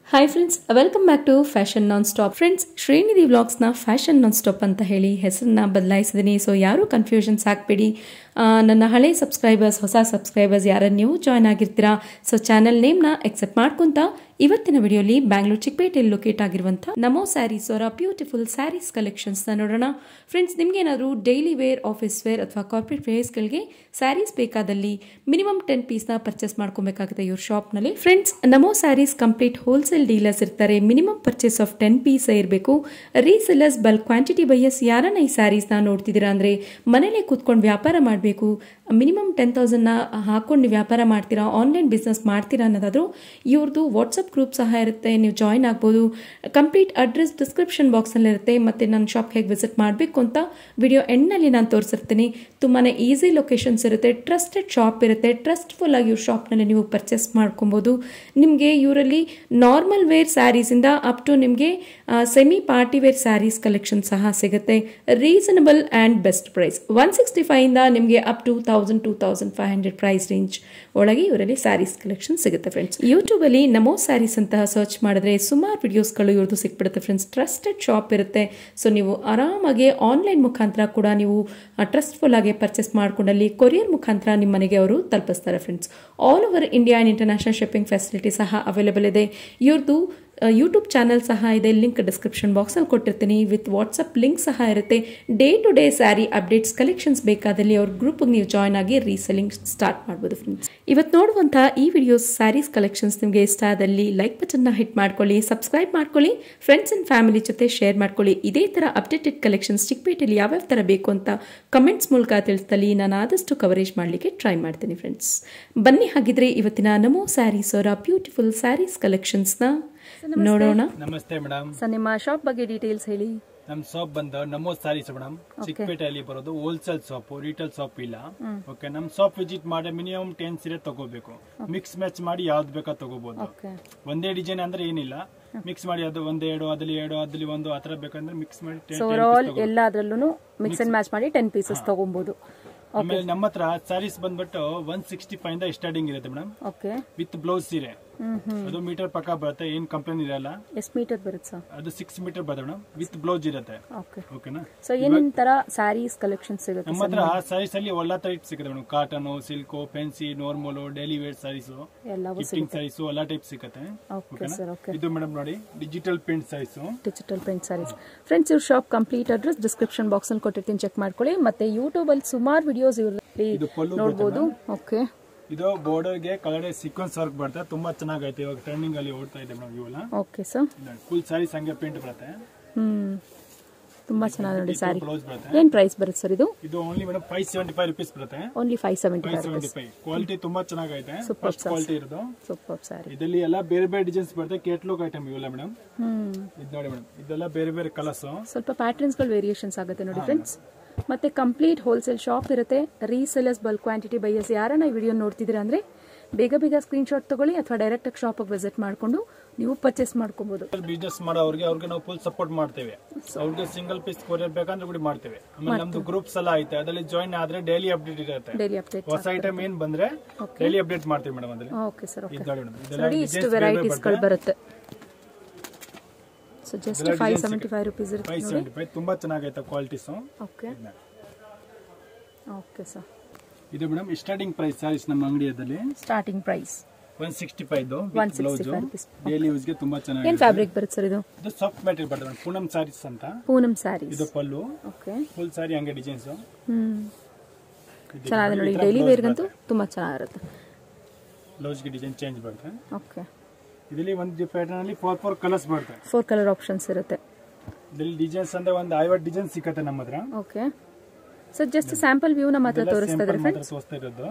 Hi friends welcome back to fashion non stop friends Srinidhi ವ್ಲಾಗ್ಸ್ನ fashion non stop ಅಂತ ಹೇಳಿ ಹೆಸರನ್ನ ಬದಲಾಯಿಸಿದ್ದೀನಿ ಸೊ ಯಾರೂ ಕನ್ಫ್ಯೂಷನ್ಸ್ ಹಾಕ್ಬೇಡಿ ಆ, ನನ್ನ ಹಳೆ ಸಬ್ಸ್ಕ್ರೈಬರ್ಸ್ ಹೊಸ ಸಬ್ಸ್ಕ್ರೈಬರ್ಸ್ ಯಾರು ನೀವು ಜಾಯ್ನ್ ಆಗಿರ್ತೀರಾ ಸೊ ಚಾನಲ್ ನೇಮ್ನ ಎಕ್ಸೆಪ್ಟ್ ಮಾಡ್ಕೊಂತ ಇವತ್ತಿನ ವಿಡಿಯೋಲಿ ಬ್ಯಾಂಗ್ಳೂರ್ ಚಿಕ್ಕಪೇಟೆಯಲ್ಲಿ ಲೊಕೇಟ್ ಆಗಿರುವಂಥ ನಮೋ ಸ್ಯಾರೀಸ್ ಅವರ ಬ್ಯೂಟಿಫುಲ್ ಸ್ಯಾರೀಸ್ ಕಲೆಕ್ಷನ್ಸ್ನ ನೋಡೋಣ ಫ್ರೆಂಡ್ಸ್ ನಿಮ್ಗೇನಾದರೂ ಡೈಲಿ ವೇರ್ ಆಫೀಸ್ ವೇರ್ ಅಥವಾ ಕಾರ್ಪೊರೇಟ್ ವೇರ್ಸ್ಗಳಿಗೆ ಸ್ಯಾರೀಸ್ ಬೇಕಾದಲ್ಲಿ ಮಿನಿಮಮ್ ಟೆನ್ ಪೀಸ್ನ ಪರ್ಚೇಸ್ ಮಾಡ್ಕೊಬೇಕಾಗುತ್ತೆ ಇವ್ರ ಶಾಪ್ನಲ್ಲಿ friends Namo sarees complete wholesale dealers ಇರ್ತಾರೆ minimum purchase of ten piece ಇರಬೇಕು ರೀಸೆಲ್ಲರ್ಸ್ ಬಲ್ಕ್ ಕ್ವಾಂಟಿಟಿ ಬೈಯಸ್ ಯಾರನ್ನ ಈ ಸ್ಯಾರೀಸ್ನ ನೋಡ್ತಿದ್ದೀರಾ ಅಂದರೆ ಮನೇಲೆ ಕೂತ್ಕೊಂಡು ವ್ಯಾಪಾರ ಮಾಡಬೇಕು ಮಿನಿಮಮ್ ಟೆನ್ ತೌಸಂಡ್ನ ಹಾಕೊಂಡು ನೀವು ವ್ಯಾಪಾರ ಮಾಡ್ತೀರಾ ಆನ್ಲೈನ್ ಬಿಸ್ನೆಸ್ ಮಾಡ್ತೀರಾ ಅನ್ನೋದಾದರೂ ಇವ್ರದ್ದು ವಾಟ್ಸಪ್ ಗ್ರೂಪ್ ಸಹ ಇರುತ್ತೆ ನೀವು ಜಾಯ್ನ್ ಆಗ್ಬೋದು ಕಂಪ್ಲೀಟ್ ಅಡ್ರೆಸ್ ಡಿಸ್ಕ್ರಿಪ್ಷನ್ ಬಾಕ್ಸಲ್ಲಿ ಇರುತ್ತೆ ಮತ್ತು ನನ್ನ ಶಾಪ್ಗೆ ಹೇಗೆ ವಿಸಿಟ್ ಮಾಡಬೇಕು ಅಂತ ವಿಡಿಯೋ ಎಂಡ್ನಲ್ಲಿ ನಾನು ತೋರಿಸಿರ್ತೀನಿ ತುಂಬಾ ಈಸಿ ಲೊಕೇಶನ್ಸ್ ಇರುತ್ತೆ ಟ್ರಸ್ಟೆಡ್ ಶಾಪ್ ಇರುತ್ತೆ ಟ್ರಸ್ಟ್ಫುಲ್ ಆಗಿ ಇವ್ರ ಶಾಪ್ನಲ್ಲಿ ನೀವು ಪರ್ಚೇಸ್ ಮಾಡ್ಕೊಬೋದು ನಿಮಗೆ ಇವರಲ್ಲಿ ನಾರ್ಮಲ್ ವೇರ್ ಸ್ಯಾರೀಸಿಂದ ಅಪ್ ಟು ನಿಮಗೆ semi party wear sarees collection ಸಹ ಸಿಗುತ್ತೆ reasonable and best price one sixty ಫೈವಿಂದ ನಿಮಗೆ up to thousand two thousand five hundred price range ಒಳಗೆ ಇವರಲ್ಲಿ ಸ್ಯಾರೀಸ್ ಕಲೆಕ್ಷನ್ ಸಿಗುತ್ತೆ ಫ್ರೆಂಡ್ಸ್ ಯೂಟ್ಯೂಬಲ್ಲಿ ನಮೋ ಸ್ಯಾರೀಸ್ ಅಂತ ಸರ್ಚ್ ಮಾಡಿದ್ರೆ ಸುಮಾರು ವಿಡಿಯೋಸ್ಗಳು ಇವ್ರದ್ದು ಸಿಕ್ಬಿಡುತ್ತೆ ಫ್ರೆಂಡ್ಸ್ ಟ್ರಸ್ಟೆಡ್ ಶಾಪ್ ಇರುತ್ತೆ ಸೊ ನೀವು ಆರಾಮಾಗಿ ಆನ್ಲೈನ್ ಮುಖಾಂತರ ಕೂಡ ನೀವು ಟ್ರಸ್ಟ್ಫುಲ್ ಆಗಿ ಪರ್ಚೇಸ್ ಮಾಡ್ಕೊಂಡಲ್ಲಿ ಕೊರಿಯರ್ ಮುಖಾಂತರ ನಿಮ್ಮ ಮನೆಗೆ ಅವರು ತಲುಪಿಸ್ತಾರೆ friends all over India and international shipping facility ಸಹ ಅವೈಲೇಬಲ್ ಇದೆ ಇವ್ರದ್ದು ಯೂಟ್ಯೂಬ್ ಚಾನಲ್ ಸಹ ಇದೆ ಲಿಂಕ್ ಡಿಸ್ಕ್ರಿಪ್ಷನ್ ಬಾಕ್ಸಲ್ಲಿ ಕೊಟ್ಟಿರ್ತೀನಿ ವಿತ್ ವಾಟ್ಸಪ್ ಲಿಂಕ್ ಸಹ ಇರುತ್ತೆ day to day saree updates collections ಬೇಕಾದಲ್ಲಿ ಅವ್ರ ಗ್ರೂಪ್ಗೆ ನೀವು ಜಾಯ್ನ್ ಆಗಿ ರೀಸೆಲಿಂಗ್ ಸ್ಟಾರ್ಟ್ ಮಾಡ್ಬೋದು ಫ್ರೆಂಡ್ಸ್ ಇವತ್ತು ನೋಡುವಂಥ ಈ ವಿಡಿಯೋಸ್ ಸ್ಯಾರೀಸ್ ಕಲೆಕ್ಷನ್ಸ್ ನಿಮಗೆ ಇಷ್ಟ ಆದಲ್ಲಿ ಲೈಕ್ ಬಟನ್ನ ಹಿಟ್ ಮಾಡ್ಕೊಳ್ಳಿ ಸಬ್ಸ್ಕ್ರೈಬ್ ಮಾಡ್ಕೊಳ್ಳಿ ಫ್ರೆಂಡ್ಸ್ ಆ್ಯಂಡ್ ಫ್ಯಾಮಿಲಿ ಜೊತೆ ಶೇರ್ ಮಾಡ್ಕೊಳ್ಳಿ ಇದೇ ಥರ ಅಪ್ಡೇಟೆಡ್ ಕಲೆಕ್ಷನ್ಸ್ ಚಿಕ್ಕಪೇಟೆಯಲ್ಲಿ ಯಾವ್ಯಾವ ಥರ ಬೇಕು ಅಂತ ಕಮೆಂಟ್ಸ್ ಮೂಲಕ ತಿಳಿಸ್ತಲ್ಲಿ ನಾನು ಆದಷ್ಟು ಕವರೇಜ್ ಮಾಡಲಿಕ್ಕೆ ಟ್ರೈ ಮಾಡ್ತೀನಿ ಫ್ರೆಂಡ್ಸ್ ಬನ್ನಿ ಹಾಗಿದ್ರೆ ಇವತ್ತಿನ ನಮೋ ಸ್ಯಾರೀಸ್ ಅವರ ಬ್ಯೂಟಿಫುಲ್ ಸ್ಯಾರೀಸ್ ಕಲೆಕ್ಷನ್ಸ್ನ ನೋಡೋಣ ನಮಸ್ತೆ ಮೇಡಮ್ ಸರ್ ನಿಮ್ಮ ಶಾಪ್ ಬಗ್ಗೆ ಡೀಟೇಲ್ಸ್ ಹೇಳಿ ನಮ್ ಶಾಪ್ ಬಂದು ನಮೋ ಸ್ಯಾರೀಸ್ ಮೇಡಮ್ ಚಿಕ್ಕಪೇಟೆಯಲ್ಲಿ ಬರೋದು ಹೋಲ್ಸೇಲ್ ಶಾಪ್ ರಿಟೇಲ್ ಶಾಪ್ ಇಲ್ಲ ಓಕೆ ನಮ್ ಶಾಪ್ ವಿಸಿಟ್ ಮಾಡಿ ಮಿನಿಮಮ್ ಟೆನ್ ಸೀರೆ ತಗೋಬೇಕು ಮಿಕ್ಸ್ ಮ್ಯಾಚ್ ಮಾಡಿ ಯಾವ್ದು ಬೇಕಾ ತಗೋಬಹುದು ಓಕೆ ಒಂದೇ ಡಿಸೈನ್ ಅಂದ್ರೆ ಏನಿಲ್ಲ ಮಿಕ್ಸ್ ಮಾಡಿ ಅದು ಒಂದ್ ಎರಡು ಅದ್ರಲ್ಲಿ ಎರಡು ಅದ್ರಲ್ಲಿ ಒಂದು ಆತರ ಬೇಕಂದ್ರೆ ಮಿಕ್ಸ್ ಮಾಡಿ 10 ಸೊ 10 ಓವರ್ piece ಆಲ್ ತಗೋಬೋದು. ಎಲ್ಲಾದ್ರಲ್ಲೂ ಮಿಕ್ಸ್ ಅಂಡ್ ಮ್ಯಾಚ್ ಮಾಡಿ ಟೆನ್ ಪೀಸಸ್ ತಗೊಬಹುದು ಆಮೇಲೆ ನಮ್ಮ ಹತ್ರ ಸ್ಯಾರೀಸ್ ಬಂದ್ಬಿಟ್ಟು ಒನ್ ಸಿಕ್ಸ್ಟಿ ಫೈವ್ ಇಂದ ಸ್ಟಾರ್ಟಿಂಗ್ ಇರುತ್ತೆ ಮೇಡಮ್ ಓಕೆ ವಿತ್ ಬ್ಲೌಸ್ ಸೀರೆ ಹ್ಮ್ ಹ್ಮ್ ಅದು ಮೀಟರ್ ಪಕ್ಕ ಬರುತ್ತೆ ಏನ್ ಕಂಪ್ಲೇಂಟ್ ಇರಲ್ಲ ಎಷ್ಟು ಮೀಟರ್ ಬರುತ್ತೆ ಸರ್ ಅದು ಸಿಕ್ಸ್ ಮೀಟರ್ ಬರುತ್ತೆ ಮೇಡಮ್ ವಿತ್ ಬ್ಲೌಸ್ ಇರುತ್ತೆ ಓಕೆ ಓಕೆನಾ ಸೊ ಏನೇನ್ ತರ ಸ್ಯಾರೀಸ್ ಕಲೆಕ್ಷನ್ ಸಿಗುತ್ತೆ ನಮ್ಮ ಹತ್ರ ಸ್ಯಾರೀಸ್ ಅಲ್ಲಿ ಒಳ್ಳೆ ಟೈಪ್ ಸಿಗುತ್ತೆ madam cotton silk fancy normal daily wear sarees ಎಲ್ಲವೂ ಗಿಫ್ಟಿಂಗ್ ಸ್ಯಾರೀಸ್ ಎಲ್ಲ ಟೈಪ್ ಸಿಗುತ್ತೆ ಓಕೆ ಓಕೆನಾ? ಸರ್ ಓಕೆ ಇದು ಮೇಡಮ್ ನೋಡಿ digital print sarees digital print sarees friends ಇವ್ರ shop complete address description box ಅಲ್ಲಿ ಕೊಟ್ಟಿರ್ತೀನಿ ಚೆಕ್ ಮಾಡ್ಕೊಳ್ಳಿ ಮತ್ತೆ ಯೂಟ್ಯೂಬ್ ಅಲ್ಲಿ ಸುಮಾರು ವಿಡಿಯೋಸ್ ಇವ್ರಲ್ಲಿ ಇದು ಪಲ್ಲು ನೋಡ್ಬೋದು ಓಕೆ ಇದು border ಗೆ ಕೆಳಗಡೆ ಸೀಕ್ವೆನ್ಸ್ ವರ್ಕ್ ಬರುತ್ತೆ ತುಂಬಾ ಚೆನ್ನಾಗೈತೆ ಇವಾಗ ಟ್ರೆಂಡಿಂಗ್ ಅಲ್ಲಿ ಓಡ್ತಾ ಇದೆ ಮೇಡಮ್ ಇವೆಲ್ಲ ಓಕೆ ಸರ್ ಫುಲ್ ಸ್ಯಾರೀಸ್ ಹಂಗೆ ಪ್ರಿಂಟ್ ಬರುತ್ತೆ ಹ್ಮ್ ತುಂಬಾ ಚೆನ್ನಾಗಿ ನೋಡಿ ಸ್ಯಾರಿ ಬ್ಲೌಸ್ ಬರುತ್ತೆ ಏನ್ ಪ್ರೈಸ್ ಬರುತ್ತೆ ಸರ್ ಇದು ಇದು only madam five seventy five rupees ಬರುತ್ತೆ only five seventy five five seventy rupees five quality ತುಂಬಾ ಚೆನ್ನಾಗೈತೆ Superb ಫಸ್ಟ್ ಕ್ವಾಲಿಟಿ ಇರೋದು ಸೂಪರ್ ಸ್ಯಾರಿ ಇದರಲ್ಲಿ ಎಲ್ಲ ಬೇರೆ ಬೇರೆ ಡಿಸೈನ್ಸ್ ಬರುತ್ತೆ ಕೇಟ್ಲಾಗ್ ಐಟಮ್ ಇವೆಲ್ಲ ಮೇಡಮ್ ಹ್ಮ್ ಇದು ನೋಡಿ ಮೇಡಮ್ ಇದೆಲ್ಲ ಬೇರೆ ಬೇರೆ ಕಲರ್ಸ್ ಸ್ವಲ್ಪ ಪ್ಯಾಟರ್ನ್ಸ್ಗಳು ವೇರಿಯೇಷನ್ಸ್ ಆಗುತ್ತೆ ನೋಡಿ ಫ್ರೆಂಡ್ಸ್ ಮತ್ತೆ ಕಂಪ್ಲೀಟ್ ಹೋಲ್ಸೇಲ್ ಶಾಪ್ ಇರುತ್ತೆ ರೀಸೆಲರ್ಸ್ ಬಲ್ಕ್ ಕ್ವಾಂಟಿಟಿ ಬೈಯರ್ಸ್ ಯಾರನ್ನ ಈ ವಿಡಿಯೋ ನೋಡ್ತಿದ್ದೀರಾ ಅಂದ್ರೆ ಬೇಗ ಬೇಗ ಸ್ಕ್ರೀನ್ಶಾಟ್ ತಗೊಳ್ಳಿ ಅಥವಾ ಡೈರೆಕ್ಟ್ ಆಗಿ ಶಾಪಿಗೆ ವಿಸಿಟ್ ಮಾಡಿಕೊಂಡು ನೀವು ಪರ್ಚೇಸ್ ಮಾಡ್ಕೋಬಹುದು ಬಿಸ್ನೆಸ್ ಮಾಡೋರಿಗೆ ಅವ್ರಿಗೆ ನಾವು ಫುಲ್ ಸಪೋರ್ಟ್ ಮಾಡ್ತೇವೆ ಅವ್ರಿಗೆ ಸಿಂಗಲ್ ಪೀಸ್ ಕೊರಿಯರ್ ಬೇಕಂದ್ರೆ ಕೂಡ ಮಾಡ್ತೇವೆ ಆಮೇಲೆ ನಮ್ದು ಗ್ರೂಪ್ಸ್ ಎಲ್ಲ ಐತೆ ಅದರಲ್ಲಿ ಜಾಯಿನ್ ಆದ್ರೆ ಡೈಲಿ ಅಪ್ಡೇಟ್ ಇರುತ್ತೆ ಡೈಲಿ ಅಪ್ಡೇಟ್ ಹೊಸ ಐಟಮ್ ಏನ್ ಬಂದ್ರೆ ಡೈಲಿ ಅಪ್ಡೇಟ್ ಮಾಡ್ತೀವಿ ಮೇಡಮ್ ಅದ್ರಲ್ಲಿ ಓಕೆ ಸರ್ ಓಕೆ ಇದು ನೋಡಿ ಮೇಡಮ್ ಇದೆಲ್ಲ ನೋಡಿ ಇಷ್ಟು ವೆರೈಟೀಸ್ಗಳು ಬರುತ್ತೆ so just five seventy five rupees ಇರುತ್ತೆ ಫೈವ್ ಸೆವೆಂಟಿ ಫೈವ್ ತುಂಬಾ ಚೆನ್ನಾಗೈತೆ ಕ್ವಾಲಿಟೀಸ್ ಓಕೆ ಓಕೆ ಸರ್ ಇದು ಮೇಡಮ್ ಸ್ಟಾರ್ಟಿಂಗ್ ಪ್ರೈಸ್ ಸ್ಯಾರೀಸ್ ನಮ್ಮ ಅಂಗಡಿಯಲ್ಲಿ starting price one sixty five one blouse sixty five rupees daily ಯೂಸ್ಗೆ ತುಂಬಾ ಏನ್ ಚೆನ್ನಾಗಿದೆ ಫ್ಯಾಬ್ರಿಕ್ ಬರುತ್ತೆ ಸರ್ ಇದು ಇದು ಸಾಫ್ಟ್ ಮೆಟೀರಿಯಲ್ ಬರ್ತದೆ ಮೇಡಮ್ ಪೂನಮ್ ಸ್ಯಾರೀಸ್ ಅಂತ ಪೂನಮ್ ಸ್ಯಾರೀಸ್ ಇದು ಪಲ್ಲು ಓಕೆ ಫುಲ್ ಸ್ಯಾರಿ ಹಂಗೆ ಡಿಸೈನ್ಸ್ ಹ್ಮ್ ಚೆನ್ನಾಗಿದೆ ನೋಡಿ ಡೈಲಿ ವೇರ್ಗಂತೂ ತುಂಬಾ ಚೆನ್ನಾಗಿರುತ್ತೆ ಬ್ಲೌಸ್ಗೆ ಡಿಸೈನ್ ಚೇಂಜ್ ಬರುತ್ತೆ ಓಕೆ ಇದರಲ್ಲಿ ಒಂದು ಪ್ಯಾಟರ್ನ್ ಅಲ್ಲಿ ಫೋರ್ ಫೋರ್ ಕಲರ್ಸ್ ಬರುತ್ತೆ ಫೋರ್ ಕಲರ್ ಆಪ್ಷನ್ಸ್ ಇರುತ್ತೆ ಇದರಲ್ಲಿ ಡಿಸೈನ್ಸ್ ಅಂದ್ರೆ ಒಂದು ಐವತ್ತು ಡಿಸೈನ್ ಸಿಕ್ಕತ್ತೆ ನಮ್ಮ ಹತ್ರ okay so just sample view ನಮ್ಮ ಹತ್ರ ಇದೆಲ್ಲ ತೋರಿಸ್ತಾ sample ಇದ್ದಾರೆ ಮಾತ್ರ ಫ್ರೆಂಡ್ಸ್ ತೋರಿಸ್ತಾ ಇರೋದು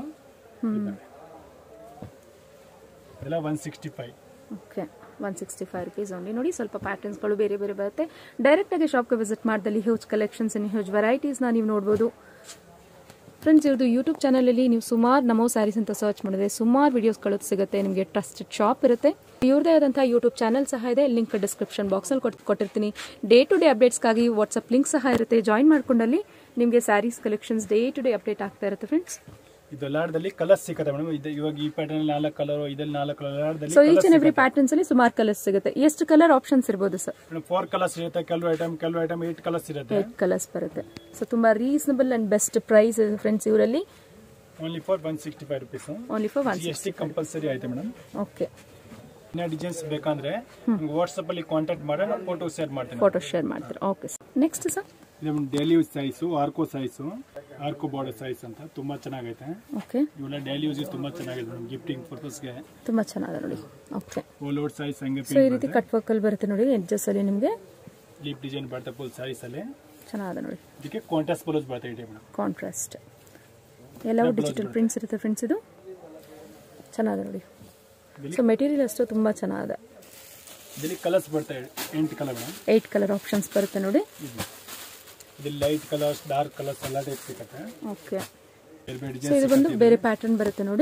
ಇದೆಲ್ಲ one sixty five okay one sixty five rupees only ನೋಡಿ ಸ್ವಲ್ಪ ಪ್ಯಾಟರ್ನ್ಸ್ಗಳು ಬೇರೆ ಬೇರೆ ಬರುತ್ತೆ ಡೈರೆಕ್ಟ್ ಆಗಿ ಶಾಪ್ಗೆ ವಿಸಿಟ್ ಮಾಡಿದಲ್ಲಿ ಹ್ಯೂಜ್ ಕಲೆಕ್ಷನ್ಸ್ ಇನ್ ಹ್ಯೂಜ್ ವೆರೈಟೀಸ್ನ ನೀವು ನೋಡ್ಬೋದು ಫ್ರೆಂಡ್ಸ್ ಇವ್ರದ್ದು ಯೂಟ್ಯೂಬ್ ಚಾನಲಲ್ಲಿ ನೀವು ಸುಮಾರು ನಮೋ ಸ್ಯಾರೀಸ್ ಅಂತ ಸರ್ಚ್ ಮಾಡಿದ್ರೆ ಸುಮಾರು ವಿಡಿಯೋಸ್ಗಳು ಸಿಗುತ್ತೆ ನಿಮಗೆ ಟ್ರಸ್ಟೆಡ್ ಶಾಪ್ ಇರುತ್ತೆ ಇವ್ರದೇ ಆದಂಥ ಯೂಟ್ಯೂಬ್ ಚಾನಲ್ ಸಹ ಇದೆ ಲಿಂಕ್ ಡಿಸ್ಕ್ರಿಪ್ಷನ್ ಬಾಕ್ಸಲ್ಲಿ ಕೊಟ್ಟು ಕೊಟ್ಟಿರ್ತೀನಿ ಡೇ ಟು ಡೇ ಅಪ್ಡೇಟ್ಸ್ಗಾಗಿ ವಾಟ್ಸಪ್ ಲಿಂಕ್ ಸಹ ಇರುತ್ತೆ ಜಾಯಿನ್ ಮಾಡ್ಕೊಂಡಲ್ಲಿ ನಿಮಗೆ saris collections day to day update ಆಗ್ತಾ ಇರುತ್ತೆ ಫ್ರೆಂಡ್ಸ್ ಇದು ಲಾಡ್ದಲ್ಲಿ ಕಲರ್ಸ್ ಸಿಕ್ಕತ್ತೆ ಮೇಡಮ್ ಇದು ಇವಾಗ ಈ ಪ್ಯಾಟರ್ನ್ ನಾಲ್ಕು ಕಲರ್ ಇದ್ರಲ್ಲಿ ನಾಲ್ಕು ಕಲರ್ ಲಾಡ್ದಲ್ಲಿ so each and every patterns ಅಲ್ಲಿ ಸುಮಾರು ಕಲರ್ಸ್ ಸಿಗುತ್ತೆ ಎಷ್ಟು ಕಲರ್ ಆಪ್ಷನ್ಸ್ ಇರ್ಬೋದು ಸರ್ ಫೋರ್ ಕಲರ್ಸ್ ಇರುತ್ತೆ ಕೆಲವು ಐಟಮ್ ಕೆಲವು ಐಟಮ್ ಏಟ್ ಕಲರ್ಸ್ ಇರುತ್ತೆ ಏಟ್ ಕಲರ್ಸ್ ಬರುತ್ತೆ ಸೊ ತುಂಬಾ reasonable and best price friends ಇವರಲ್ಲಿ only for one sixty five rupees only for one G S T compulsory ಆಯ್ತು ಮೇಡಮ್ ಓಕೆ ಇನ್ನ ಡಿಸೈನ್ಸ್ ಬೇಕಂದ್ರೆ ವಾಟ್ಸಪ್ ಅಲ್ಲಿ ಕಾಂಟ್ಯಾಕ್ಟ್ ಮಾಡಿ ನಾನು ಫೋಟೋ ಶೇರ್ ಮಾಡ್ತೀನಿ ಫೋಟೋ ಶೇರ್ ಮಾಡ್ತೀರಾ ಓಕೆ ಸರ್ ನೆಕ್ಸ್ಟ್ ಸರ್ ಇದು ಡೈಲಿ ಯೂಸ್ ಸೈಜು ಆರ್ಕೋ ಸೈಜು ಆರ್ಕೋ ಬಾರ್ಡರ್ ಸೈಜ್ ಅಂತ ತುಂಬಾ ಚೆನ್ನಾಗೈತೆ ಓಕೆ ಇವೆಲ್ಲ ಡೈಲಿ ಯೂಸ್ ತುಂಬಾ ಚೆನ್ನಾಗಿದೆ ಮೇಡಮ್ ಗಿಫ್ಟಿಂಗ್ ಪರ್ಪಸ್ಗೆ ತುಂಬಾ ಚೆನ್ನಾಗಿದೆ ನೋಡಿ ಓಕೆ ಓಲ್ ಓಟ್ ಸೈಜ್ ಹಂಗೆ ಸೊ ಈ ರೀತಿ ಕಟ್ ವರ್ಕ್ ಅಲ್ಲಿ ಬರುತ್ತೆ ನೋಡಿ ಎಡ್ಜಸ್ ಅಲ್ಲಿ ನಿಮಗೆ ಲೀಪ್ ಡಿಸೈನ್ ಬರುತ್ತೆ ಫುಲ್ ಸಾರೀಸ್ ಅಲ್ಲಿ ಚೆನ್ನಾಗಿದೆ ನೋಡಿ ಇದಕ್ಕೆ ಕಾಂಟ್ರಾಸ್ಟ್ ಬ್ಲೌಸ್ ಬರುತ್ತೆ ಇದೆ ಮೇಡಮ್ ಕಾಂಟ್ರಾಸ್ಟ್ ಎಲ್ಲವೂ ಡಿಜಿಟಲ್ ಪ್ರಿಂಟ್ಸ್ ಇರುತ್ತೆ ಫ್ರೆಂಡ್ಸ್ ಇದು ಚೆನ್ನಾಗಿದೆ ನೋಡಿ ಸೊ ಮೆಟೀರಿಯಲ್ ಅಷ್ಟು ತುಂಬಾ ಚೆನ್ನಾಗಿದೆ ಇದರಲ್ಲಿ ಕಲರ್ಸ್ ಬರ್ತವೆ ಎಂಟು colour madam eight colour options ಬರುತ್ತೆ ನೋಡಿ ಇದು ಲೈಟ್ ಕಲರ್ಸ್ ಡಾರ್ಕ್ ಕಲರ್ಸ್ ಎಲ್ಲ ಟೈಪ್ ಸಿಗುತ್ತೆ ಓಕೆ ಬೇರೆ ಬೇರೆ ಸೊ ಇದು ಡಿಸೈನ್ ಬಂದು ಬೇರೆ ಪ್ಯಾಟರ್ನ್ ಬರುತ್ತೆ ನೋಡಿ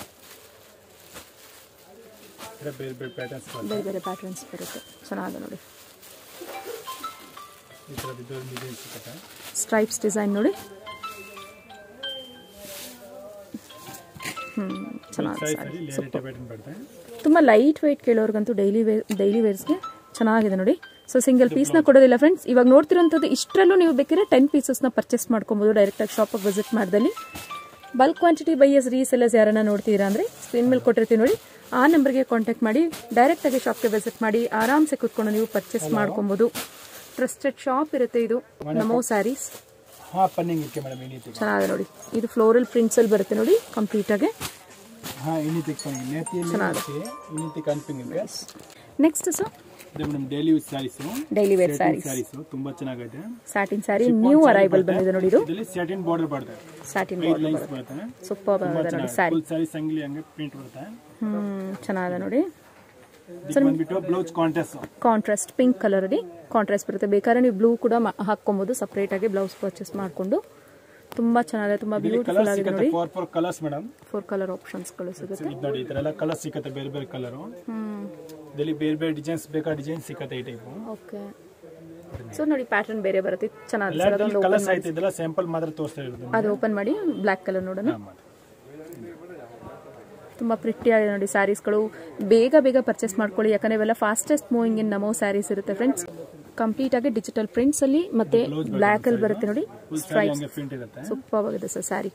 ಬೇರೆ ಬೇರೆ ಪ್ಯಾಟರ್ನ್ಸ್ ಬರುತ್ತೆ ಬೇರೆ ಬೇರೆ ಪ್ಯಾಟರ್ನ್ಸ್ ಬರುತ್ತೆ ಚೆನ್ನಾಗಿದೆ ನೋಡಿ ಈ ಥರದ್ದು ಇದೊಂದು ಡಿಸೈನ್ ಸಿಗುತ್ತೆ ಸ್ಟ್ರೈಪ್ಸ್ ಡಿಸೈನ್ ನೋಡಿ ಹ್ಮ್ ಚೆನ್ನಾಗಿದೆ ಸೈಜ್ ಸಾರಿ ಅಲ್ಲಿ ಲೇಟ್ ಪ್ಯಾಟರ್ನ್ ಬರುತ್ತೆ ತುಂಬ ಲೈಟ್ ವೆಯ್ಟ್ ಕೇಳೋರ್ಗಂತೂ ಡೈಲಿ ವೇರ್ ಡೈಲಿ ವೇರ್ಸ್ಗೆ ಚೆನ್ನಾಗಿದೆ ನೋಡಿ ಸೊ ಸಿಂಗಲ್ ಪೀಸ್ನ ಕೊಡೋದಿಲ್ಲ ಫ್ರೆಂಡ್ಸ್ ಇವಾಗ ನೋಡ್ತಿರೋಂಥದ್ದು ಇಷ್ಟರಲ್ಲೂ ನೀವು ಬೇಕಿದ್ರೆ ಟೆನ್ ಪೀಸಸ್ನ ಪರ್ಚೇಸ್ ಮಾಡ್ಕೊಬೋದು ಡೈರೆಕ್ಟಾಗಿ ಶಾಪಿಗೆ ವಿಸಿಟ್ ಮಾಡ್ದಲ್ಲಿ ಬಲ್ಕ್ ಕ್ವಾಂಟಿಟಿ ಬೈಯಸ್ ರೀಸೆಲ್ಲರ್ಸ್ ಯಾರನ್ನ ನೋಡ್ತೀರಾ ಅಂದರೆ ಸ್ಕ್ರೀನ್ ಮೇಲೆ ಕೊಟ್ಟಿರ್ತೀವಿ ನೋಡಿ ಆ ನಂಬರ್ಗೆ ಕಾಂಟ್ಯಾಕ್ಟ್ ಮಾಡಿ ಡೈರೆಕ್ಟಾಗಿ ಶಾಪ್ಗೆ ವಿಸಿಟ್ ಮಾಡಿ ಆರಾಮ್ಸೆ ಕೂತ್ಕೊಂಡು ನೀವು ಪರ್ಚೇಸ್ ಮಾಡ್ಕೊಬೋದು ಟ್ರಸ್ಟೆಡ್ ಶಾಪ್ ಇರುತ್ತೆ ಇದು ನಮೋ ಸ್ಯಾರೀಸ್ ಹಾ ಪನ್ನಿಂಗ್ ಇಕ್ಕೆ ಮೇಡಮ್ ಏನಿತ್ತು ಚೆನ್ನಾಗಿದೆ ನೋಡಿ ಇದು ಫ್ಲೋರಲ್ ಪ್ರಿಂಟ್ಸಲ್ಲಿ ಬರುತ್ತೆ ನೋಡಿ ಕಂಪ್ಲೀಟಾಗಿ ಹಾ ಏನಿತ್ತು ಪನ್ನಿಂಗ್ ನೇತಿಯಲ್ಲಿ ಏನಿತ್ತು ಕನ್ಪಿಂಗ್ ಇದೆ ನೆಕ್ಸ್ಟ್ ಸರ್ ಇದು madam daily use saris daily wear saris saris ತುಂಬಾ ಚೆನ್ನಾಗೈತೆ ಸ್ಯಾಟಿನ್ ಸ್ಯಾರಿ ನ್ಯೂ ಅರೈವಲ್ ಬಂದಿದೆ ನೋಡಿ ಇದು ಇದರಲ್ಲಿ ಸ್ಯಾಟಿನ್ ಬಾರ್ಡರ್ ಬರುತ್ತೆ ಸ್ಯಾಟಿನ್ ಐದು ಲೈನ್ಸ್ ಬರುತ್ತೆ ಸೂಪರ್ ತುಂಬಾ ಬಂದಿದೆ ನೋಡಿ ಚೆನ್ನಾಗಿ ಸ್ಯಾರಿ ಫುಲ್ ಸ್ಯಾರೀಸ್ ಅಂಗ್ಲಿ ಹಂಗೆ ಪ್ರಿಂಟ್ ಬರುತ್ತೆ ಹ್ಮ್ ಚೆನ್ನಾಗಿದೆ ನೋಡಿ ಇದಕ್ಕೆ ಬಂದ್ಬಿಟ್ಟು blouse contrast contrast pink colour ಅಲ್ಲಿ ಕಾಂಟ್ರಾಸ್ಟ್ ಬರುತ್ತೆ ಬೇಕಾದ್ರೆ ನೀವು ಬ್ಲೂ ಕೂಡ ಮಾ- ಹಾಕ್ಕೊಬೋದು ಸಪ್ರೇಟ್ ಆಗಿ ಬ್ಲೌಸ್ ಪರ್ಚೇಸ್ ಮಾಡಿಕೊಂಡು ತುಂಬಾ ಚೆನ್ನಾಗಿದೆ ತುಂಬಾ ಬ್ಯೂಟಿಫುಲ್ ಕಲರ್ ಆಗಿದೆ ಸಿಗುತ್ತೆ ನೋಡಿ four four colours madam four colour ಆಪ್ಷನ್ಸ್ಗಳು ಸಿಗುತ್ತೆ ಇದು ನೋಡಿ ಈ ತರ ಎಲ್ಲ ಕಲರ್ ಸಿಗುತ್ತೆ ಬೇರೆ ಬೇರೆ ಕಲರ್ ಹ್ಮ್ ಇದರಲ್ಲಿ ಬೇರೆ ಬೇರೆ ಡಿಸೈನ್ಸ್ ಬೇಕಾ ಡಿಸೈನ್ ಸಿಗುತ್ತೆ ಈ ಟೈಪ್ ಓಕೆ ಸೊ ನೋಡಿ ಪ್ಯಾಟರ್ನ್ ಬೇರೆ ಬರುತ್ತೆ ಇದು ಚೆನ್ನಾಗಿದೆ ಸರ್ ಎಲ್ಲ ಅದೊಂದು ಕಲರ್ಸ್ ಆಯ್ತು ಇದೆಲ್ಲ ಸ್ಯಾಂಪಲ್ ಮಾತ್ರ ತೋರಿಸ್ತಾ ಇರೋದು ಅದು ಓಪನ್ ಮಾಡಿ ಬ್ಲ್ಯಾಕ್ ಕಲರ್ ನೋಡೋಣ ಹಾ, ಮಾಡಿ. ತುಂಬ ಪ್ರಿಟಿ ಆಗಿದೆ ನೋಡಿ ಸ್ಯಾರೀಸ್ಗಳು ಬೇಗ ಬೇಗ ಪರ್ಚೇಸ್ ಮಾಡ್ಕೊಳ್ಳಿ ಯಾಕಂದ್ರೆ ಇವೆಲ್ಲ ಫಾಸ್ಟೆಸ್ಟ್ ಮೂವಿಂಗ್ ಇನ್ ನಮೋ ಸ್ಯಾರೀಸ್ ಇರುತ್ತೆ ಫ್ರೆಂಡ್ಸ್ ಕಂಪ್ಲೀಟ್ ಆಗಿ ಡಿಜಿಟಲ್ ಪ್ರಿಂಟ್ಸ್ ಅಲ್ಲಿ ಮತ್ತೆ ಬ್ಲ್ಯಾಕ್ ಅಲ್ಲಿ ಬರುತ್ತೆ ನೋಡಿ ಫುಲ್ ಸ್ಯಾರಿ ಸ್ಟ್ರೈಪ್ಸ್ ಹಂಗೆ ಪ್ರಿಂಟ್ ಇರುತ್ತೆ ಸೂಪರ್ ಆಗಿದೆ ಸರ್ ಸ್ಯಾರಿ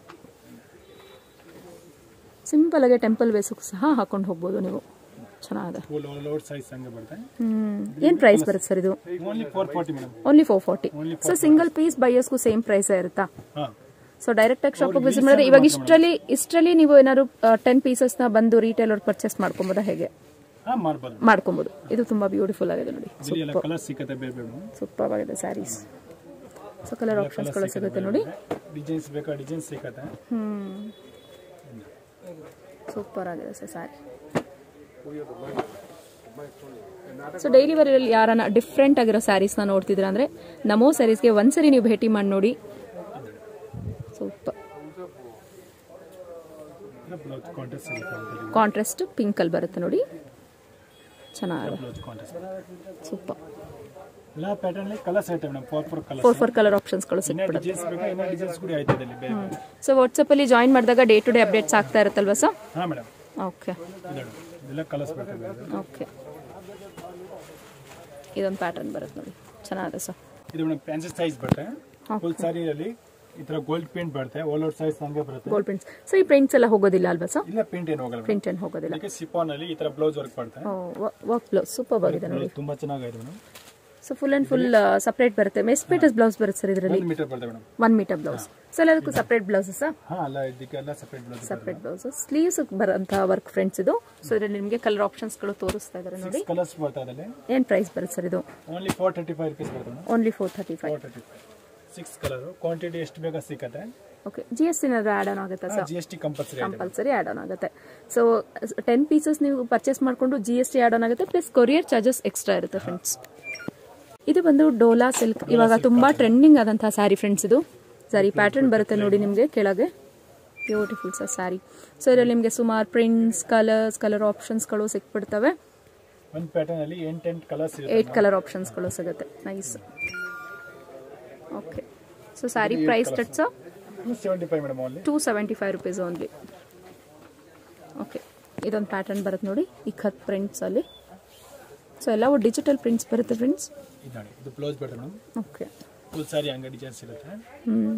ಸಿಂಪಲ್ ಆಗಿ ಟೆಂಪಲ್ ವೇಸಕ್ಕೂ ಸಹ ಹಾಕೊಂಡು ಹೋಗ್ಬೋದು ನೀವು ಚೆನ್ನಾಗಿದೆ ಫುಲ್ ಲೋಡ್ ಸೈಜ್ ಹಂಗೆ ಬರುತ್ತೆ ಹ್ಮ್ ಏನ್ ಪ್ರೈಸ್ ಬರುತ್ತೆ ಸರ್ ಇದು only four forty madam only four forty so single piece ಬೈಯರ್ಸ್ಗೂ ಸೇಮ್ ಪ್ರೈಸ್ ಇರುತ್ತಾ ಹಾ ಸೊ ಡೈರೆಕ್ಟ್ ಆಗಿ ಶಾಪಿಗೆ ವಿಸಿಟ್ ಮಾಡಿದ್ರೆ ಇವಾಗ ಇಷ್ಟರಲ್ಲಿ ಇಷ್ಟರಲ್ಲಿ ನೀವು ಏನಾದ್ರು ಟೆನ್ ಪೀಸಸ್ ನ ಬಂದು ರಿಟೇಲ್ ಅವ್ರು ಪರ್ಚೇಸ್ ಮಾಡ್ಕೊಬೋದಾ ಹೇಗೆ ಹಾ ಮಾಡ್ಬೋದು ಮಾಡ್ಕೊಬೋದು ಇದು ತುಂಬಾ ಬ್ಯೂಟಿಫುಲ್ ಆಗಿದೆ ನೋಡಿ ಇದರಲ್ಲಿ ಎಲ್ಲ ಕಲರ್ ಸಿಗುತ್ತೆ ಬೇರೆ ಬೇರೆ ಸೂಪರ್ ಆಗಿದೆ ಸ್ಯಾರೀಸ್ ಸೊ ಕಲರ್ ಆಪ್ಷನ್ಸ್ಗಳು ಸಿಗುತ್ತೆ ನೋಡಿ ಡಿಸೈನ್ಸ್ ಬೇಕಾ ಡಿಸೈನ್ಸ್ ಸಿಗುತ್ತೆ ಹ್ಮ್ ಸೂಪರ್ ಆಗಿದೆ ಸರ್ ಸ್ಯಾರಿ ಸೊ ಡೈಲಿ ವೇರಲ್ಲಿ ಯಾರನ್ನ ಡಿಫ್ರೆಂಟ್ ಆಗಿರೋ ಸ್ಯಾರೀಸ್ನ ನೋಡ್ತಿದ್ದೀರಾ ಅಂದ್ರೆ ನಮೋ ಸ್ಯಾರೀಸ್ಗೆ ಒಂದ್ಸರಿ ನೀವು ಭೇಟಿ ಮಾಡಿ ನೋಡಿ ಸೂಪರ್ ಬ್ಲೌಸ್ ಕಾಂಟ್ರಾಸ್ಟ್ ಸಿಗುತ್ತೆ ಅದರಲ್ಲಿ. ಕಾಂಟ್ರಾಸ್ಟ್ ಪಿಂಕ್ ಅಲ್ಲಿ ಬರುತ್ತೆ ನೋಡಿ ಚೆನ್ನಾಗಿದೆ ಬ್ಲೌಸ್ ಕಾಂಟ್ರಾಸ್ಟ್ ಸೂಪರ್ ಎಲ್ಲ ಪ್ಯಾಟರ್ನ್ ಕಲರ್ಸ್ ಐತೆ madam four four colours four four colour ಆಪ್ಷನ್ಸ್ಗಳು ಇನ್ನ ಸಿಕ್ಬಿಡುತ್ತೆ ಡಿಸೈನ್ಸ್ ಬೇಕಾ ಇನ್ನ ಡಿಸೈನ್ಸ್ ಕೂಡ ಆಯ್ತು ಇದರಲ್ಲಿ ಬೇರೆ ಬೇರೆ ಸೊ ವಾಟ್ಸಪ್ಪಲ್ಲಿ ಜಾಯಿನ್ ಮಾಡಿದಾಗ ಡೇ ಟು ಡೇ ಅಪ್ಡೇಟ್ಸ್ ಆಗ್ತಾ ಇರುತ್ತಲ್ವಾ ಸರ್ ಹಾ ಮೇಡಮ್ ಓಕೆ ಇದೆಲ್ಲ ಇದೆಲ್ಲ ಕಲರ್ಸ್ ಬೇಕಾ ಬೇರೆ ಬೇರೆ. ಓಕೆ ಇದೊಂದು ಪ್ಯಾಟರ್ನ್ ಬರುತ್ತೆ ನೋಡಿ ಚೆನ್ನಾಗಿದೆ ಸರ್ ಇದು ಮೇಡಮ್ ಪೆನ್ಸಿಲ್ ಸೈಜ್ ಬರುತ್ತೆ ಫುಲ್ ಸ್ಯಾರಿಯಲ್ಲಿ ಈ ತರ ಗೋಲ್ಡ್ ಪೇಂಟ್ ಬರುತ್ತೆ ಓಲ್ ಔಟ್ ಸೈಜ್ ಹಂಗೆ ಬರುತ್ತೆ ಗೋಲ್ಡ್ ಪ್ರಿಂಟ್ಸ್ ಸೊ ಈ ಪ್ರಿಂಟ್ಸ್ ಎಲ್ಲ ಹೋಗೋದಿಲ್ಲ ಅಲ್ವಾ ಸರ್ ಇಲ್ಲ ಪೇಂಟ್ ಏನು ಹೋಗಲ್ಲ ಪ್ರಿಂಟ್ ಏನು ಹೋಗೋದಿಲ್ಲ ಅದಕ್ಕೆ ಸಿಪಾನ್ ಅಲ್ಲಿ ಈ ತರ ಬ್ಲೌಸ್ ವರ್ಕ್ ಬರುತ್ತೆ ವರ್ಕ್ ಬ್ಲೌಸ್ ಸೂಪರ್ ಆಗಿದೆ ನೋಡಿ ಬ್ಲೌಸ್ ತುಂಬಾ ಚೆನ್ನಾಗಿದೆ madam so full and full separate ಬರುತ್ತೆ ಎಷ್ಟು ಮೀಟರ್ಸ್ ಬ್ಲೌಸ್ ಬರುತ್ತೆ ಸರ್ ಇದರಲ್ಲಿ ಒಂದು ಮೀಟರ್ ಬರುತ್ತೆ madam one metre blouse so ಎಲ್ಲದಕ್ಕೂ ಸಪ್ರೇಟ್ ಬ್ಲೌಸ್ ಸರ್ ಹಾ ಅಲ್ಲ ಇದಕ್ಕೆಲ್ಲ separate blouse separate blouse sleeves ಬರೋಂಥ ವರ್ಕ್ ಫ್ರೆಂಡ್ಸ್ ಇದು ಸೊ ಇದರಲ್ಲಿ ನಿಮಗೆ ಕಲರ್ ಆಪ್ಷನ್ಸ್ಗಳು ತೋರಿಸ್ತಾ ಇದ್ದಾರೆ ನೋಡಿ ಕಲರ್ಸ್ ಬರ್ತಾ ಇದ್ದಲ್ಲಿ ಏನು ಪ್ರೈಸ್ ಬರುತ್ತೆ ಸರ್ ಇದು only four thirty five rupees ಬರುತ್ತೆ madam only four thirty five four thirty five six colour quantity ಎಷ್ಟು ಬೇಕಾ ಸಿಕ್ಕತ್ತೆ ಓಕೆ ಜಿ ಎಸ್ ಟಿ ಏನಾದ್ರು ಆ್ಯಡ್ ಆನ್ ಆಗುತ್ತಾ sir G S T compulsory ಇದೆ ಕಂಪಲ್ಸರಿ ಆ್ಯಡ್ ಆನ್ ಆಗುತ್ತೆ so ten pieces ನೀವು purchase ಮಾಡಿಕೊಂಡು G S T add on ಆಗುತ್ತೆ ಪ್ಲಸ್ ಕೊರಿಯರ್ ಚಾರ್ಜಸ್ ಎಕ್ಸ್ಟ್ರಾ ಇರುತ್ತೆ ಫ್ರೆಂಡ್ಸ್ ಇದು ಬಂದು ಡೋಲಾ ಸಿಲ್ಕ್ ಇವಾಗ ತುಂಬಾ ಟ್ರೆಂಡಿಂಗ್ ಆದಂತಹ ಸ್ಯಾರಿ ಫ್ರೆಂಡ್ಸ್ ಇದು ಸ್ಯಾರಿ ಪ್ಯಾಟರ್ನ್ ಬರುತ್ತೆ ನೋಡಿ ನಿಮಗೆ ಕೆಳಗೆ ಬ್ಯೂಟಿಫುಲ್ ಸರ್ ಸ್ಯಾರಿ ಸೊ ಇದರಲ್ಲಿ ನಿಮಗೆ ಸುಮಾರು ಪ್ರಿಂಟ್ಸ್ ಕಲರ್ಸ್ ಕಲರ್ ಆಪ್ಷನ್ಸ್ಗಳು ಸಿಕ್ಬಿಡ್ತವೆ ಒಂದು ಪ್ಯಾಟರ್ನ್ ಅಲ್ಲಿ ಎಂಟು ಎಂಟು ಕಲರ್ಸ್ ಇರುತ್ತೆ ಏಟ್ ಕಲರ್ ಆಪ್ಷನ್ಸ್ಗಳು ಸಿಗುತ್ತೆ nice okay so sari price starts two seventy five madam only two seventy five rupees only okay ಇದೊಂದು ಪ್ಯಾಟರ್ನ್ ಬರುತ್ತೆ ನೋಡಿ ಇಖತ್ ಪ್ರಿಂಟ್ಸಲ್ಲಿ ಸೊ ಎಲ್ಲವೂ ಡಿಜಿಟಲ್ ಪ್ರಿಂಟ್ಸ್ ಬರುತ್ತೆ ಫ್ರೆಂಡ್ಸ್ ಇದು ನೋಡಿ ಇದು ಬ್ಲೌಸ್ ಬರುತ್ತೆ ಮೇಡಮ್ ಓಕೆ ಫುಲ್ ಸಾರಿ ಹಂಗೆ ಡಿಸೈನ್ಸ್ ಇರುತ್ತೆ ಹ್ಞೂ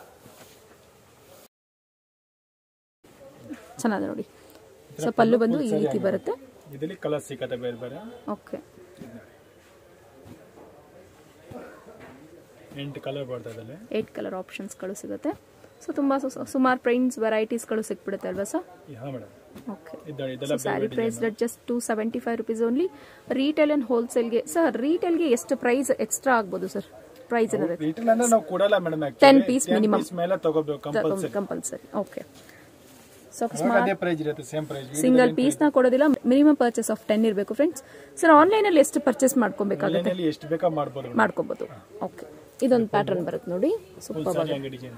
ಚೆನ್ನಾಗಿದೆ ನೋಡಿ ಸೊ ಪಲ್ಲು ಬಂದು ಈ ರೀತಿ ಬರುತ್ತೆ ಇದರಲ್ಲಿ ಕಲರ್ ಸಿಕ್ಕತ್ತೆ ಬೇರೆ ಬೇರೆ ಓಕೆ ಎಂಟು ಕಲರ್ ಬರ್ತದೆ ಇದರಲ್ಲಿ ಏಯ್ಟ್ ಕಲರ್ ಆಪ್ಷನ್ಸ್ಗಳು ಸಿಗುತ್ತೆ ಸೊ ತುಂಬ ಸುಮಾರು ಪ್ರಿಂಟ್ಸ್ ವೆರೈಟೀಸ್ಗಳು ಸಿಕ್ಬಿಡುತ್ತೆ ಅಲ್ವಾ ಸರ್ ಹಾಂ ಮೇಡಮ್ ಓಕೆ ಇದು ನೋಡಿ ಇದೆಲ್ಲ sari price rate just two seventy five rupees only retail and ಹೋಲ್ಸೇಲ್ಗೆ ಸರ್ ರೀಟೇಲ್ಗೆ ಎಷ್ಟು ಪ್ರೈಸ್ ಎಕ್ಸ್ಟ್ರಾ ಆಗ್ಬೋದು ಸರ್ ಪ್ರೈಸ್ ಏನಾದ್ರೆ ರಿಟೇಲ್ ಅಂದ್ರೆ ನಾವು ಕೊಡಲ್ಲ ಮೇಡಮ್ 10 piece minimum. ಮೇಲೆ ತಗೋಬೇಕು ಕಂಪಲ್ಸರಿ ಕಂಪಲ್ಸರಿ ಓಕೆ ಸೊ ಅದೇ ಪ್ರೈಸ್ ಇರುತ್ತೆ ಸೇಮ್ ಪ್ರೈಸ್ ಸಿಂಗಲ್ ಪೀಸ್ ನ ಕೊಡೋದಿಲ್ಲ ಮಿನಿಮಮ್ ಪರ್ಚೇಸ್ ಆಫ್ ಟೆನ್ ಇರಬೇಕು ಫ್ರೆಂಡ್ಸ್ ಸರ್ ಆನ್ಲೈನ್ ಅಲ್ಲಿ ಎಷ್ಟು ಪರ್ಚೇಸ್ ಮಾಡ್ಕೊಬೇಕಾಗುತ್ತೆ ಆನ್ಲೈನಲ್ಲಿ ಎಷ್ಟು ಬೇಕಾ ಮಾಡ್ಬೋದು ಮೇಡಮ್ ಮಾಡ್ಕೋಬಹುದು ಓಕೆ ಇದೊಂದು ಪ್ಯಾಟರ್ನ್ ಬರುತ್ತೆ ನೋಡಿ ಫುಲ್ ಸೂಪರ್ ಸಾರಿ ಹಂಗೆ ಡಿಸೈನ್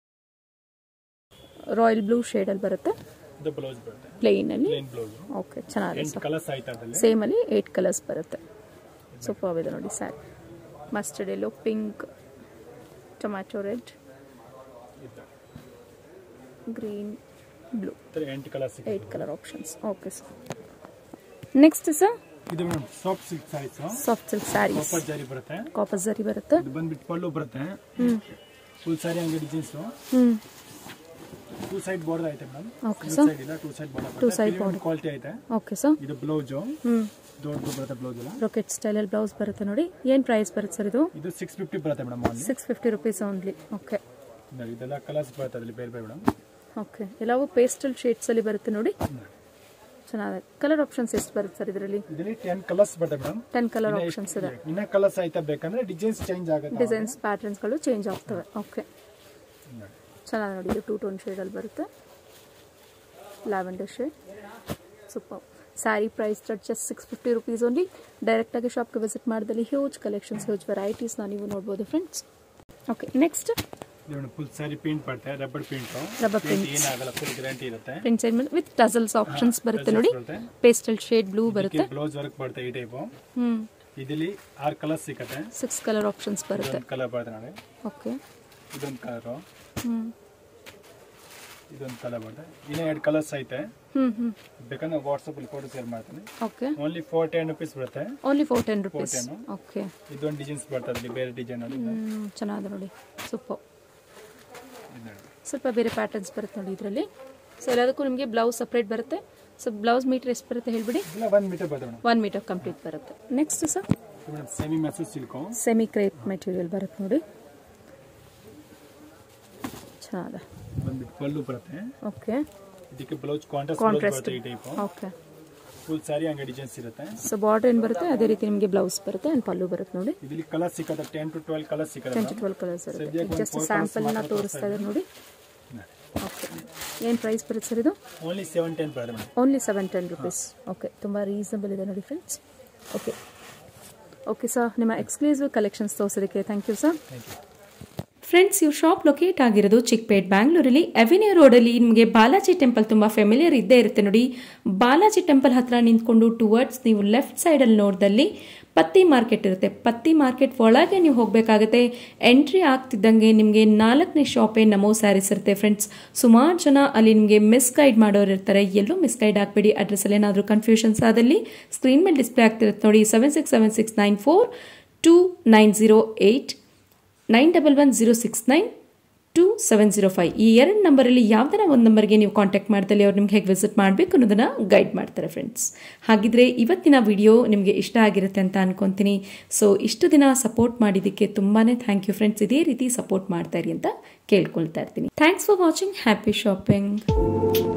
ರಾಯಲ್ ಬ್ಲೂ ಶೇಡ್ ಅಲ್ಲಿ ಬರುತ್ತೆ ಇದು ಬ್ಲೌಸ್ ಬರುತ್ತೆ ಪ್ಲೇನ್ ಅಲ್ಲಿ ಪ್ಲೇನ್ ಬ್ಲೌಸ್ ಓಕೆ ಚೆನ್ನಾಗಿದೆ ಎಂಟು ಕಲರ್ಸ್ ಆಯ್ತಾ ಅದ್ರಲ್ಲಿ ಸೇಮ್ ಅಲ್ಲಿ ಏಟ್ ಕಲರ್ಸ್ ಬರುತ್ತೆ ಸೂಪರ್ ಇದೆ ನೋಡಿ sari mustard yellow pink tomato red ಇದು. ಗ್ರೀನ್ ಬ್ಲೂ ಈ ತರ ಎಂಟು ಕಲರ್ ಸಿಗುತ್ತೆ eight colour options okay sir next sir ಇದು madam soft silk saris soft silk saris copper zari ಬರುತ್ತೆ ಕಾಪರ್ ಜರಿ ಬರುತ್ತೆ ಇದು ಬಂದ್ಬಿಟ್ಟು ಪಲ್ಲು ಬರುತ್ತೆ ಫುಲ್ ಸಾರಿ ಹಂಗೆ designs hmm two side border ಐತೆ madam okay two sir side ಇಲ್ಲ two side border Two side ಬರುತ್ತೆ ಕ್ವಾಲಿಟಿ ಐತೆ ಓಕೆ ಸರ್ ಇದು ಬ್ಲೌಸು ಹ್ಮ್ ದೊಡ್ಡದು ಬರುತ್ತೆ ಬ್ಲೌಸ್ ಎಲ್ಲ ರೊಕೆಟ್ ಸ್ಟೈಲಲ್ಲಿ ಬ್ಲೌಸ್ ಬರುತ್ತೆ ನೋಡಿ ಏನು ಪ್ರೈಸ್ ಬರುತ್ತೆ ಸರ್ ಇದು ಇದು ಸಿಕ್ಸ್ ಫಿಫ್ಟಿ ಬರುತ್ತೆ ಮೇಡಮ್ ಅಲ್ಲಿ six fifty rupees only okay ಇದೆಲ್ಲ ಕಲರ್ಸ್ ಬರುತ್ತೆ ಅದ್ರಲ್ಲಿ ಬೇರೆ ಬೇರೆ ಮೇಡಮ್ ಓಕೆ ಎಲ್ಲವೂ ಪೇಸ್ಟಲ್ ಶೇಡ್ಸಲ್ಲಿ ಬರುತ್ತೆ ನೋಡಿ ಚೆನ್ನಾಗಿದೆ ಕಲರ್ ಆಪ್ಷನ್ಸ್ ಎಷ್ಟು ಬರುತ್ತೆ ಸರ್ ಇದರಲ್ಲಿ ಇದರಲ್ಲಿ ಟೆನ್ ಕಲರ್ಸ್ ಬರುತ್ತೆ ಮೇಡಮ್ ಟೆನ್ ಕಲರ್ ಆಪ್ಷನ್ಸ್ ಇದೆ ಇನ್ನ ಕಲರ್ಸ್ ಆಯ್ತಾ ಬೇಕಂದ್ರೆ ಡಿಸೈನ್ಸ್ ಚೇಂಜ್ ಆಗುತ್ತೆ ಡಿಸೈನ್ಸ್ ಪ್ಯಾಟರ್ನ್ಸ್ಗಳು ಚೇಂಜ್ ಆಗ್ತವೆ ಓಕೆ ಚೆನ್ನಾಗಿ ನೋಡಿ ಇದು ಟೂ ಟೋನ್ ಶೇಡಲ್ಲಿ ಬರುತ್ತೆ lavender shade super sari price just six fifty rupees only ಡೈರೆಕ್ಟಾಗಿ ಶಾಪ್ಗೆ ವಿಸಿಟ್ ಮಾಡಿದಲ್ಲಿ ಹ್ಯೂಜ್ ಕಲೆಕ್ಷನ್ಸ್ ಹ್ಯೂಜ್ ವೆರೈಟೀಸ್ನ ನೀವು ನೋಡ್ಬೋದು friends okay next full sari paint ಬರುತ್ತೆ ರಬ್ಬರ್ ಪೇಂಟ್ Rubber paints. ಏನಾಗಲ್ಲ ಫುಲ್ ಗ್ಯಾರಂಟಿ ಇರುತ್ತೆ ಪ್ರಿಂಟ್ ಸೈಡ್ ಮೇಲೆ ವಿತ್ ಟಸಲ್ಸ್ ಆಪ್ಷನ್ಸ್ ಬರುತ್ತೆ ನೋಡಿ ಬರುತ್ತೆ ಪೇಸ್ಟಲ್ ಶೇಡ್ ಬ್ಲೂ ಬರುತ್ತೆ ಬ್ಲೌಸ್ ವರ್ಕ್ ಬರುತ್ತೆ ಈ ಟೈಪ್ ಹ್ಞೂ ಇದರಲ್ಲಿ ಆರು ಕಲರ್ಸ್ ಸಿಕ್ಕತ್ತೆ ಸಿಕ್ಸ್ ಕಲರ್ ಆಪ್ಷನ್ಸ್ ಬರುತ್ತೆ ಇದೊಂದು ಕಲರ್ ಬರುತ್ತೆ ನೋಡಿ ಓಕೆ ಇದೊಂದು ಕಲರು ಹ್ಞೂ ಇದೊಂದು ಕಲರ್ ಬರುತ್ತೆ ಇನ್ನ ಎರಡು ಕಲರ್ಸ್ ಐತೆ ಹ್ಞೂ ಹ್ಞೂ ಬೇಕಂದ್ರೆ ವಾಟ್ಸಪ್ ಅಲ್ಲಿ ಫೋಟೋ ಶೇರ್ ಮಾಡ್ತೀನಿ okay only four ten rupees ಬರುತ್ತೆ only four ten rupees 410. Okay ಇದೊಂದು ಡಿಸೈನ್ಸ್ ಬರ್ತದೆ ಇಲ್ಲಿ ಬೇರೆ ಡಿಸೈನ್ ನೋಡಿ ಇದು ಹ್ಞೂ ಚೆನ್ನಾಗಿದೆ ನೋಡಿ ಸೂಪರ್ ನೋಡಿ. ಸ್ವಲ್ಪ ಬೇರೆ ಪ್ಯಾಟರ್ನ್ಸ್ ಬರುತ್ತೆ ನೋಡಿ ಇದರಲ್ಲಿ ಸೊ ಎಲ್ಲದಕ್ಕೂ ನಿಮಗೆ ಬ್ಲೌಸ್ ಸಪ್ರೇಟ್ ಬರುತ್ತೆ ಸೊ ಬ್ಲೌಸ್ ಮೀಟರ್ ಎಷ್ಟು ಬರುತ್ತೆ ಹೇಳ್ಬಿಡಿ ಇಲ್ಲ ಒಂದು ಮೀಟರ್ ಬರುತ್ತೆ ಮೇಡಮ್ ಒನ್ ಮೀಟರ್ ಕಂಪ್ಲೀಟ್ ಬರುತ್ತೆ ನೆಕ್ಸ್ಟ್ ಸರ್ ಮೇಡಮ್ ಸೆಮಿ ಮೆಸೇಜ್ ಸಿಲ್ಕು ಸೆಮಿ ಕ್ರೇಪ್ ಮೆಟೀರಿಯಲ್ ಬರುತ್ತೆ ನೋಡಿ ಚೆನ್ನಾಗಿದೆ ಬಂದ್ಬಿಟ್ಟು ಪಲ್ಲು ಬರುತ್ತೆ ಓಕೆ ಇದಕ್ಕೆ ಬ್ಲೌಸ್ ಕಾಂಟ್ರಾಸ್ಟ್ ಬ್ಲೌಸ್ ಕಾಂಟ್ರಾಸ್ಟ್ ಬರುತ್ತೆ ಈ ಟೈಪ್ ಓಕೆ ಫುಲ್ ಸಾರಿ ಹಂಗೆ ಡಿಸೈನ್ಸ್ ಇರುತ್ತೆ ಸೊ ಬಾರ್ಡರ್ ಏನು ಬರುತ್ತೆ ಅದೇ ರೀತಿ ನಿಮಗೆ ಬ್ಲೌಸ್ ಬರುತ್ತೆ ಆ್ಯಂಡ್ ಪಲ್ಲು ಬರುತ್ತೆ ನೋಡಿ ಇದರಲ್ಲಿ ಕಲರ್ ಸಿಕ್ಕತ್ತೆ ಟೆನ್ ಟು ಟ್ವೆಲ್ ಕಲರ್ ಸಿಕ್ಕತ್ತೆ ಟೆನ್ ಟು ಟ್ವೆಲ್ ಕಲರ್ಸ್ ಇರುತ್ತೆ ಸದ್ಯಕ್ಕೆ ಒಂದು ಜಸ್ಟ್ four ಸ್ಯಾಂಪಲ್ನ colours ತೋರಿಸ್ತಾ ಇದ್ದಾರೆ ನೋಡಿ ಓಕೆ ಏನು ಪ್ರೈಸ್ ಬರುತ್ತೆ ಸರ್ ಇದು ಓನ್ಲಿ ಸೆವೆನ್ ಟೆನ್ ಬರುತ್ತೆ madam only seven ten rupees okay ತುಂಬ ರೀಸನಬಲ್ ಇದೆ ನೋಡಿ ಫ್ರೆಂಡ್ಸ್ ಓಕೆ ಓಕೆ ಸರ್ ನಿಮ್ಮ ಎಕ್ಸ್ಕ್ಲೂಸಿವ್ ಕಲೆಕ್ಷನ್ಸ್ ತೋರಿಸೋದಕ್ಕೆ thank you sir thank you friends ಇವ್ರ ಶಾಪ್ ಲೊಕೇಟ್ ಆಗಿರೋದು ಚಿಕ್ಕಪೇಟ್ ಬ್ಯಾಂಗ್ಳೂರಲ್ಲಿ ಅವೆನ್ಯೂ ರೋಡಲ್ಲಿ ನಿಮಗೆ ಬಾಲಾಜಿ ಟೆಂಪಲ್ ತುಂಬ ಫೆಮಿಲಿಯರ್ ಇದ್ದೇ ಇರುತ್ತೆ ನೋಡಿ ಬಾಲಾಜಿ ಟೆಂಪಲ್ ಹತ್ರ ನಿಂತ್ಕೊಂಡು ಟುವರ್ಡ್ಸ್ ನೀವು ಲೆಫ್ಟ್ ಸೈಡಲ್ಲಿ ನೋಡ್ದಲ್ಲಿ ಪತ್ತಿ ಮಾರ್ಕೆಟ್ ಇರುತ್ತೆ ಪತ್ತಿ ಮಾರ್ಕೆಟ್ ಒಳಗೆ ನೀವು ಹೋಗಬೇಕಾಗುತ್ತೆ ಎಂಟ್ರಿ ಆಗ್ತಿದ್ದಂಗೆ ನಿಮಗೆ ನಾಲ್ಕನೇ ಶಾಪೇ ನಮೋ ಸ್ಯಾರೀಸ್ ಇರುತ್ತೆ ಫ್ರೆಂಡ್ಸ್ ಸುಮಾರು ಜನ ಅಲ್ಲಿ ನಿಮಗೆ ಮಿಸ್ ಗೈಡ್ ಮಾಡೋರು ಇರ್ತಾರೆ ಎಲ್ಲೂ ಮಿಸ್ ಗೈಡ್ ಆಗಬೇಡಿ ಅಡ್ರೆಸ್ಸಲ್ಲಿ ಏನಾದರೂ ಕನ್ಫ್ಯೂಷನ್ಸ್ ಆದಲ್ಲಿ ಸ್ಕ್ರೀನ್ ಮೇಲೆ ಡಿಸ್ಪ್ಲೇ ಆಗ್ತಿರುತ್ತೆ ನೋಡಿ seven six seven six nine four two nine zero eight nine double one zero six nine two seven zero five ಈ ಎರಡು ನಂಬರಲ್ಲಿ ಯಾವ್ದಾರ ಒಂದು ನಂಬರ್ಗೆ ನೀವು ಕಾಂಟ್ಯಾಕ್ಟ್ ಮಾಡ್ದಲ್ಲಿ ಅವ್ರು ನಿಮ್ಗೆ ಹೇಗೆ ವಿಸಿಟ್ ಮಾಡಬೇಕು ಅನ್ನೋದನ್ನು ಗೈಡ್ ಮಾಡ್ತಾರೆ ಫ್ರೆಂಡ್ಸ್ ಹಾಗಿದ್ರೆ ಇವತ್ತಿನ ವಿಡಿಯೋ ನಿಮಗೆ ಇಷ್ಟ ಆಗಿರುತ್ತೆ ಅಂತ ಅನ್ಕೊಂತೀನಿ ಸೊ ಇಷ್ಟು ದಿನ ಸಪೋರ್ಟ್ ಮಾಡಿದ್ದಕ್ಕೆ ತುಂಬಾ ಥ್ಯಾಂಕ್ ಯು ಫ್ರೆಂಡ್ಸ್ ಇದೇ ರೀತಿ ಸಪೋರ್ಟ್ ಮಾಡ್ತಾ ಇರಿ ಅಂತ ಕೇಳ್ಕೊಳ್ತಾ ಇರ್ತೀನಿ thanks for watching happy shopping